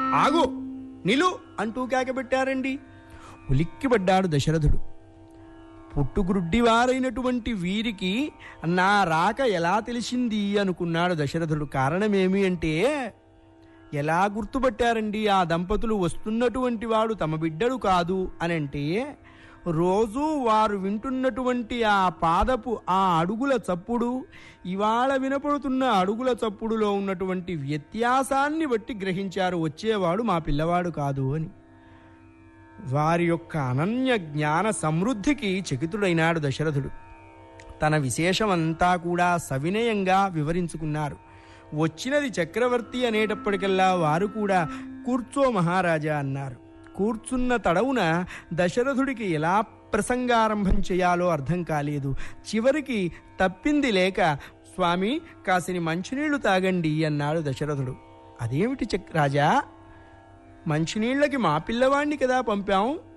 ఆగు నిలు అంటూ కేకబెట్టారండి ఉలిక్కిపడ్డాడు దశరథుడు పుట్టుగుడ్డివారైనటువంటి వీరికి నా రాక ఎలా తెలిసింది అనుకున్నాడు దశరథుడు కారణమేమి అంటే ఎలా గుర్తుపట్టారండి ఆ దంపతులు వస్తున్నటువంటి వాడు తమ బిడ్డడు కాదు అని అంటే రోజు వారు వింటున్నటువంటి ఆ పాదపు ఆ అడుగుల చప్పుడు ఇవాళ వినపడుతున్న అడుగుల చప్పుడులో ఉన్నటువంటి వ్యత్యాసాన్ని బట్టి గ్రహించారు వచ్చేవాడు మా పిల్లవాడు కాదు అని వారి యొక్క అనన్య జ్ఞాన సమృద్ధికి చకితుడైనాడు దశరథుడు తన విశేషమంతా కూడా సవినయంగా వివరించుకున్నారు వచ్చినది చక్రవర్తి అనేటప్పటికల్లా వారు కూడా కూర్చో మహారాజా అన్నారు కూర్చున్న తడవున దశరథుడికి ఎలా ప్రసంగారంభం చేయాలో అర్థం కాలేదు చివరికి తప్పింది లేక స్వామి కాసిని మంచినీళ్లు తాగండి అన్నాడు దశరథుడు అదేమిటి చక్ రాజా మంచినీళ్ళకి మా పిల్లవాణ్ణి కదా పంపాం